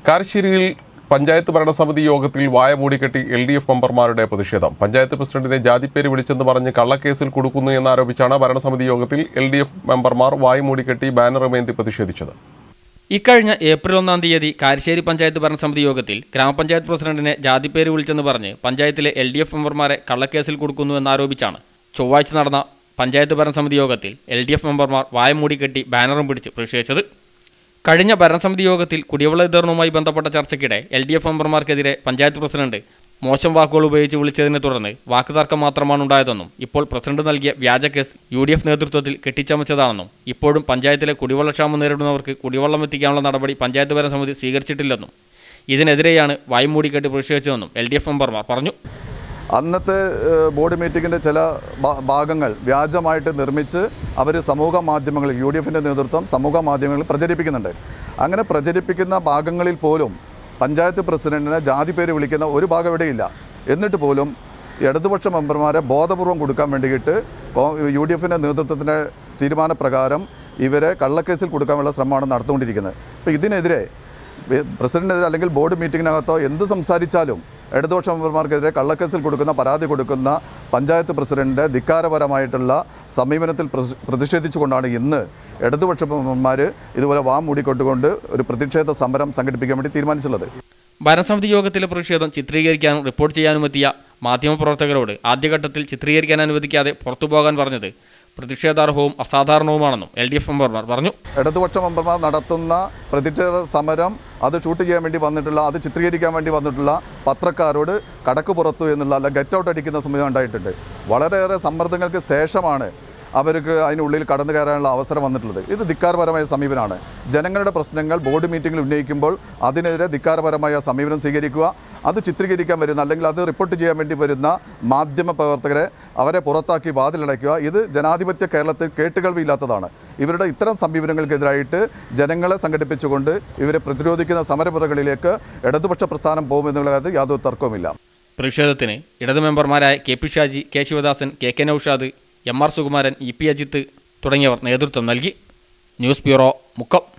കാരശ്ശേരിയിൽ പഞ്ചായത്ത് ഭരണസമിതി യോഗത്തിൽ വായ മൂടിക്കെട്ടി എൽ ഡി എഫ് മെമ്പർമാരുടെ പ്രതിഷേധം പഞ്ചായത്ത് പ്രസിഡന്റിനെ ജാതിപ്പേര് വിളിച്ചെന്ന് പറഞ്ഞ് കള്ളക്കേസിൽ കൊടുക്കുന്നു എന്നാരോപിച്ചാണ് ഭരണസമിതി യോഗത്തിൽ എൽ ഡി എഫ് മെമ്പർമാർ വായ മൂടിക്കെട്ടി ബാനറുമേന്തി പ്രതിഷേധിച്ചത് ഇക്കഴിഞ്ഞ ഏപ്രിൽ ഒന്നാം തീയതി കാരശ്ശേരി പഞ്ചായത്ത് ഭരണസമിതി യോഗത്തിൽ ഗ്രാമപഞ്ചായത്ത് പ്രസിഡന്റിനെ ജാതിപ്പേര് വിളിച്ചെന്ന് പറഞ്ഞ് പഞ്ചായത്തിലെ എൽ ഡി എഫ് മെമ്പർമാരെ കള്ളക്കേസിൽ കൊടുക്കുന്നു എന്നാരോപിച്ചാണ് ചൊവ്വാഴ്ച നടന്ന പഞ്ചായത്ത് ഭരണസമിതി യോഗത്തിൽ എൽ ഡി എഫ് മെമ്പർമാർ വായ മൂടിക്കെട്ടി ബാനറും പിടിച്ച് പ്രതിഷേധിച്ചത് കഴിഞ്ഞ ഭരണസമിതി യോഗത്തിൽ കുടിവെള്ള വിതരണവുമായി ബന്ധപ്പെട്ട ചർച്ചയ്ക്കിടെ എൽ ഡി എഫ് മെമ്പർമാർക്കെതിരെ പഞ്ചായത്ത് പ്രസിഡന്റ് മോശം വാക്കുകൾ ഉപയോഗിച്ച് വിളിച്ചതിനെ തുടർന്ന് വാക്കുതർക്കം മാത്രമാണ് ഉണ്ടായതെന്നും ഇപ്പോൾ പ്രസിഡന്റ് നൽകിയ വ്യാജ കേസ് യു ഡി എഫ് നേതൃത്വത്തിൽ കെട്ടിച്ചമച്ചതാണെന്നും ഇപ്പോഴും പഞ്ചായത്തിലെ കുടിവെള്ളക്ഷാമം നേരിടുന്നവർക്ക് കുടിവെള്ളം എത്തിക്കാനുള്ള നടപടി പഞ്ചായത്ത് ഭരണസമിതി സ്വീകരിച്ചിട്ടില്ലെന്നും ഇതിനെതിരെയാണ് വായ്മൂടിക്കെട്ടി പ്രതിഷേധിച്ചതെന്നും എൽ ഡി എഫ് മെമ്പർമാർ പറഞ്ഞു അന്നത്തെ ഏഹ്, ബോർഡ് മീറ്റിങ്ങിൻ്റെ ചില ഭാ- ഭാഗങ്ങൾ വ്യാജമായിട്ട് നിർമ്മിച്ച് അവർ സമൂഹ മാധ്യമങ്ങളിൽ യു ഡി എഫിൻ്റെ നേതൃത്വം സമൂഹ മാധ്യമങ്ങളിൽ പ്രചരിപ്പിക്കുന്നുണ്ട് അങ്ങനെ പ്രചരിപ്പിക്കുന്ന ഭാഗങ്ങളിൽ പോലും പഞ്ചായത്ത് പ്രസിഡന്റിനെ ജാതി പേര് വിളിക്കുന്ന ഒരു ഭാഗം ഇവിടെയില്ല എന്നിട്ട് പോലും ഇടതുപക്ഷ മെമ്പർമാരെ ബോധപൂർവം കൊടുക്കാൻ വേണ്ടിയിട്ട് കോ- യു ഡി എഫിൻ്റെ നേതൃത്വത്തിൻ്റെ തീരുമാനപ്രകാരം ഇവരെ കള്ളക്കേസിൽ കൊടുക്കാനുള്ള ശ്രമമാണ് നടത്തുകൊണ്ടിരിക്കുന്നത് അപ്പോൾ ഇതിനെതിരെ വി- പ്രസിഡന്റിനെതിരെ അല്ലെങ്കിൽ ബോർഡ് മീറ്റിങ്ങിനകത്തോ എന്ത് സംസാരിച്ചാലും ഇടതുപക്ഷ മെമ്പർമാർക്കെതിരെ കള്ളക്കേസിൽ കൊടുക്കുന്ന പരാതി കൊടുക്കുന്ന പഞ്ചായത്ത് പ്രസിഡന്റിൻ്റെ ധിക്കാരപരമായിട്ടുള്ള സമീപനത്തിൽ പ്രതി- പ്രതിഷേധിച്ചുകൊണ്ടാണ് ഇന്ന് ഇടതുപക്ഷ മെമ്പർമാർ ഇതുപോലെ വാ മൂടിക്കൊണ്ടുകൊണ്ട് ഒരു പ്രതിഷേധ സമരം സംഘടിപ്പിക്കാൻ വേണ്ടി തീരുമാനിച്ചുള്ളത് ഭരണസമിതി യോഗത്തിലെ പ്രതിഷേധം ചിത്രീകരിക്കാനും റിപ്പോർട്ട് ചെയ്യാനുമെത്തിയ മാധ്യമപ്രവർത്തകരോട് ആദ്യഘട്ടത്തിൽ ചിത്രീകരിക്കാൻ അനുവദിക്കാതെ പുറത്തുപോകാൻ പറഞ്ഞത് പ്രതിഷേധാർഹവും അസാധാരണവുമാണെന്നും എൽ ഡി എഫ് മെമ്പർമാർ പറഞ്ഞു ഇടതുപക്ഷ മെമ്പർമാർ നടത്തുന്ന പ്രതിഷേധ സമരം അത് ഷൂട്ട് ചെയ്യാൻ വേണ്ടി വന്നിട്ടുള്ള അത് ചിത്രീകരിക്കാൻ വേണ്ടി വന്നിട്ടുള്ള പത്രക്കാരോട് കടക്ക് പുറത്തു എന്നുള്ള അല്ല ഗെറ്റ് ഔട്ട് അടിക്കുന്ന സമയം ഉണ്ടായിട്ടുണ്ട് വളരെയേറെ സമ്മർദ്ദങ്ങൾക്ക് ശേഷമാണ് അവർക്ക് അതിനുള്ളിൽ കടന്നു കയറാനുള്ള അവസരം വന്നിട്ടുള്ളത് ഇത് ധിക്കാരപരമായ സമീപനമാണ് ജനങ്ങളുടെ പ്രശ്നങ്ങൾ ബോർഡ് മീറ്റിംഗിൽ ഉന്നയിക്കുമ്പോൾ അതിനെതിരെ ധിക്കാരപരമായ സമീപനം സ്വീകരിക്കുക അത് ചിത്രീകരിക്കാൻ വരുന്ന അല്ലെങ്കിൽ അത് റിപ്പോർട്ട് ചെയ്യാൻ വേണ്ടി വരുന്ന മാധ്യമ പ്രവർത്തകരെ അവരെ പുറത്താക്കി വാതിലടയ്ക്കുക ഇത് ജനാധിപത്യ കേരളത്തിൽ കേട്ടുകേൾവിയില്ലാത്തതാണ് ഇവരുടെ ഇത്തരം സമീപനങ്ങൾക്കെതിരായിട്ട് ജനങ്ങളെ സംഘടിപ്പിച്ചുകൊണ്ട് ഇവരെ പ്രതിരോധിക്കുന്ന സമരമുറകളിലേക്ക് ഇടതുപക്ഷ പ്രസ്ഥാനം പോകുമെന്നുള്ള കാര്യത്തിൽ യാതൊരു തർക്കവുമില്ല പ്രതിഷേധത്തിന് ഇടതു മെമ്പർമാരായ K P Shaji K Sivadasan K K Naushad M R Sukumaran E P Ajith തുടങ്ങിയവർ നേതൃത്വം നൽകി ന്യൂസ് ബ്യൂറോ മുക്കം